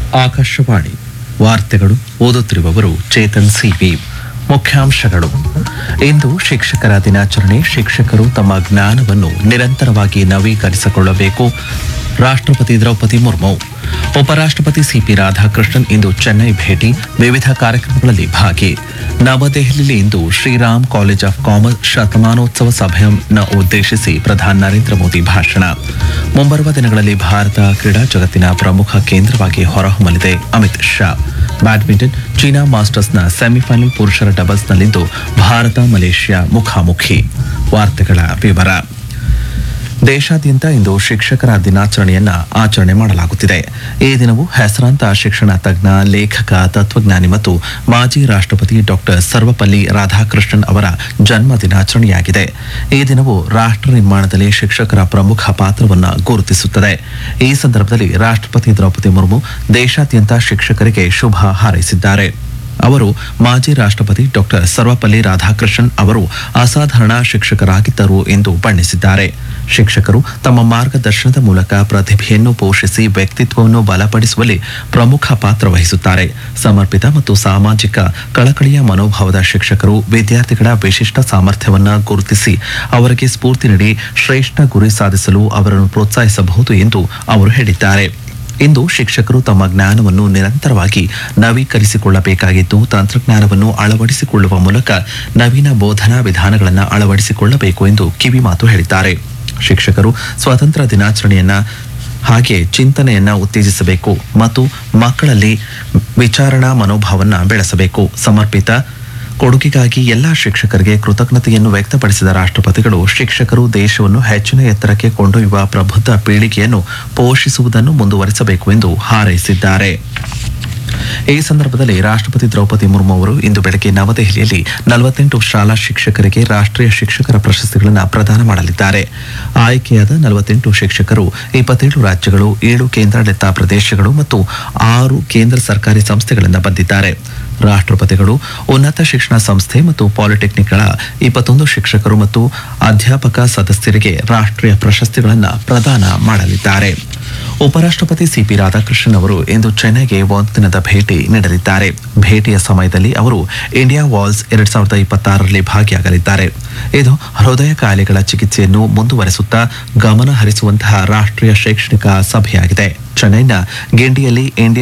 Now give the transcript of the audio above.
ಆಕಾಶವಾಣಿ ವಾರ್ತೆಗಳು ಓದುತ್ತಿರುವವರು ಚೇತನ್ ಸಿವಿ ಮುಖ್ಯಾಂಶಗಳು ಇಂದು ಶಿಕ್ಷಕರ ದಿನಾಚರಣೆ ಶಿಕ್ಷಕರು ತಮ್ಮ ಜ್ಞಾನವನ್ನು ನಿರಂತರವಾಗಿ ನವೀಕರಿಸಿಕೊಳ್ಳಬೇಕು ರಾಷ್ಟ್ರಪತಿ ದ್ರೌಪದಿ ಮುರ್ಮು ಉಪರಾಷ್ಟ್ರಪತಿ ಸಿಪಿ ರಾಧಾಕೃಷ್ಣನ್ ಇಂದು ಚೆನ್ನೈ ಭೇಟಿ ವಿವಿಧ ಕಾರ್ಯಕ್ರಮಗಳಲ್ಲಿ ಭಾಗಿ ನವದೆಹಲಿಯಲ್ಲಿ ಇಂದು ಶ್ರೀರಾಮ್ ಕಾಲೇಜ್ ಆಫ್ ಕಾಮರ್ಸ್ ಶತಮಾನೋತ್ಸವ ಸಭೆಯನ್ನು ಉದ್ದೇಶಿಸಿ ಪ್ರಧಾನಿ ನರೇಂದ್ರ ಮೋದಿ ಭಾಷಣ ಮುಂಬರುವ ದಿನಗಳಲ್ಲಿ ಭಾರತ ಕ್ರೀಡಾ ಜಗತ್ತಿನ ಪ್ರಮುಖ ಕೇಂದ್ರವಾಗಿ ಹೊರಹೊಮ್ಮಲಿದೆ ಅಮಿತ್ ಶಾ ಬ್ಯಾಡ್ಮಿಂಟನ್ ಚೀನಾ ಮಾಸ್ಟರ್ಸ್ನ ಸೆಮಿಫೈನಲ್ ಪುರುಷರ ಡಬಲ್ಸ್ನಲ್ಲಿಂದು ಭಾರತ ಮಲೇಷ್ಯಾ ಮುಖಾಮುಖಿ ವಾರ್ತೆಗಳ ವಿವರ ದೇಶಾದ್ಯಂತ ಇಂದು ಶಿಕ್ಷಕರ ದಿನಾಚರಣೆಯನ್ನ ಆಚರಣೆ ಮಾಡಲಾಗುತ್ತಿದೆ ಈ ದಿನವು ಹೆಸರಾಂತ ಶಿಕ್ಷಣ ತಜ್ಞ ಲೇಖಕ ತತ್ವಜ್ಞಾನಿ ಮತ್ತು ಮಾಜಿ ರಾಷ್ಟ್ರಪತಿ ಡಾಕ್ಟರ್ ಸರ್ವಪಲ್ಲಿ ರಾಧಾಕೃಷ್ಣನ್ ಅವರ ಜನ್ಮ ದಿನಾಚರಣೆಯಾಗಿದೆ ಈ ದಿನವು ರಾಷ್ಟ್ರ ನಿರ್ಮಾಣದಲ್ಲಿ ಶಿಕ್ಷಕರ ಪ್ರಮುಖ ಪಾತ್ರವನ್ನು ಗುರುತಿಸುತ್ತದೆ ಈ ಸಂದರ್ಭದಲ್ಲಿ ರಾಷ್ಟ್ರಪತಿ ದ್ರೌಪದಿ ಮುರ್ಮು ದೇಶಾದ್ಯಂತ ಶಿಕ್ಷಕರಿಗೆ ಶುಭ ಹಾರೈಸಿದ್ದಾರೆ ಅವರು ಮಾಜಿ ರಾಷ್ಟ್ರಪತಿ ಡಾಕ್ಟರ್ ಸರ್ವಪಲ್ಲಿ ರಾಧಾಕೃಷ್ಣನ್ ಅವರು ಅಸಾಧಾರಣ ಶಿಕ್ಷಕರಾಗಿದ್ದರು ಎಂದು ಬಣ್ಣಿಸಿದ್ದಾರೆ ಶಿಕ್ಷಕರು ತಮ್ಮ ಮಾರ್ಗದರ್ಶನದ ಮೂಲಕ ಪ್ರತಿಭೆಯನ್ನು ಪೋಷಿಸಿ ವ್ಯಕ್ತಿತ್ವವನ್ನು ಬಲಪಡಿಸುವಲ್ಲಿ ಪ್ರಮುಖ ಪಾತ್ರ ವಹಿಸುತ್ತಾರೆ ಸಮರ್ಪಿತ ಮತ್ತು ಸಾಮಾಜಿಕ ಕಳಕಳಿಯ ಮನೋಭಾವದ ಶಿಕ್ಷಕರು ವಿದ್ಯಾರ್ಥಿಗಳ ವಿಶಿಷ್ಟ ಸಾಮರ್ಥ್ಯವನ್ನು ಗುರುತಿಸಿ ಅವರಿಗೆ ಸ್ಫೂರ್ತಿ ನೀಡಿ ಶ್ರೇಷ್ಠ ಗುರಿ ಸಾಧಿಸಲು ಅವರನ್ನು ಪ್ರೋತ್ಸಾಹಿಸಬಹುದು ಎಂದು ಅವರು ಹೇಳಿದ್ದಾರೆ ಇಂದು ಶಿಕ್ಷಕರು ತಮ್ಮ ಜ್ಞಾನವನ್ನು ನಿರಂತರವಾಗಿ ನವೀಕರಿಸಿಕೊಳ್ಳಬೇಕಾಗಿದ್ದು ತಂತ್ರಜ್ಞಾನವನ್ನು ಅಳವಡಿಸಿಕೊಳ್ಳುವ ಮೂಲಕ ನವೀನ ಬೋಧನಾ ವಿಧಾನಗಳನ್ನು ಅಳವಡಿಸಿಕೊಳ್ಳಬೇಕು ಎಂದು ಕಿವಿಮಾತು ಹೇಳಿದ್ದಾರೆ ಶಿಕ್ಷಕರು ಸ್ವಾತಂತ್ರ್ಯ ದಿನಾಚರಣೆಯನ್ನ ಹಾಗೆ ಚಿಂತನೆಯನ್ನ ಉತ್ತೇಜಿಸಬೇಕು ಮತ್ತು ಮಕ್ಕಳಲ್ಲಿ ವಿಚಾರಣಾ ಮನೋಭಾವನ್ನ ಬೆಳೆಸಬೇಕು ಸಮರ್ಪಿತ ಕೊಡುಗೆಗಾಗಿ ಎಲ್ಲಾ ಶಿಕ್ಷಕರಿಗೆ ಕೃತಜ್ಞತೆಯನ್ನು ವ್ಯಕ್ತಪಡಿಸಿದ ರಾಷ್ಟ್ರಪತಿಗಳು ಶಿಕ್ಷಕರು ದೇಶವನ್ನು ಹೆಚ್ಚಿನ ಎತ್ತರಕ್ಕೆ ಕೊಂಡೊಯ್ಯುವ ಪ್ರಬುದ್ಧ ಪೀಳಿಗೆಯನ್ನು ಪೋಷಿಸುವುದನ್ನು ಮುಂದುವರಿಸಬೇಕು ಎಂದು ಹಾರೈಸಿದ್ದಾರೆ ಈ ಸಂದರ್ಭದಲ್ಲಿ ರಾಷ್ಟ್ರಪತಿ ದ್ರೌಪದಿ ಮುರ್ಮು ಅವರು ಇಂದು ಬೆಳಗ್ಗೆ ನವದೆಹಲಿಯಲ್ಲಿ ನಲವತ್ತೆಂಟು ಶಾಲಾ ಶಿಕ್ಷಕರಿಗೆ ರಾಷ್ಟ್ರೀಯ ಶಿಕ್ಷಕರ ಪ್ರಶಸ್ತಿಗಳನ್ನು ಪ್ರದಾನ ಮಾಡಲಿದ್ದಾರೆ ಆಯ್ಕೆಯಾದ ನಲವತ್ತೆಂಟು ಶಿಕ್ಷಕರು ಇಪ್ಪತ್ತೇಳು ರಾಜ್ಯಗಳು ಏಳು ಕೇಂದ್ರಾಡಳಿತ ಪ್ರದೇಶಗಳು ಮತ್ತು ಆರು ಕೇಂದ್ರ ಸರ್ಕಾರಿ ಸಂಸ್ಥೆಗಳಿಂದ ಬಂದಿದ್ದಾರೆ ರಾಷ್ಟ್ರಪತಿಗಳು ಉನ್ನತ ಶಿಕ್ಷಣ ಸಂಸ್ಥೆ ಮತ್ತು ಪಾಲಿಟೆಕ್ನಿಕ್ಗಳ ಇಪ್ಪತ್ತೊಂದು ಶಿಕ್ಷಕರು ಮತ್ತು ಅಧ್ಯಾಪಕ ಸದಸ್ಯರಿಗೆ ರಾಷ್ಟ್ರೀಯ ಪ್ರಶಸ್ತಿಗಳನ್ನು ಪ್ರದಾನ ಮಾಡಲಿದ್ದಾರೆ ಉಪರಾಷ್ಟ್ರಪತಿ ಸಿಪಿ ರಾಧಾಕೃಷ್ಣನ್ ಅವರು ಇಂದು ಚೆನ್ನೈಗೆ ಒಂದು ದಿನದ ಭೇಟಿ ನೀಡಲಿದ್ದಾರೆ ಭೇಟಿಯ ಸಮಯದಲ್ಲಿ ಅವರು ಇಂಡಿಯಾ ವಾಲ್ಸ್ ಎರಡ್ ಸಾವಿರದ ಇಪ್ಪತ್ತಾರರಲ್ಲಿ ಭಾಗಿಯಾಗಲಿದ್ದಾರೆ ಇದು ಹೃದಯ ಕಾಯಿಲೆಗಳ ಚಿಕಿತ್ಸೆಯನ್ನು ಮುಂದುವರೆಸುತ್ತಾ ಗಮನ ಹರಿಸುವಂತಹ ರಾಷ್ಟ್ರೀಯ ಶೈಕ್ಷಣಿಕ ಸಭೆಯಾಗಿದೆ ಚೆನ್ನೈನ ಗಿಂಡಿಯಲ್ಲಿ ಇಂಡಿಯಾ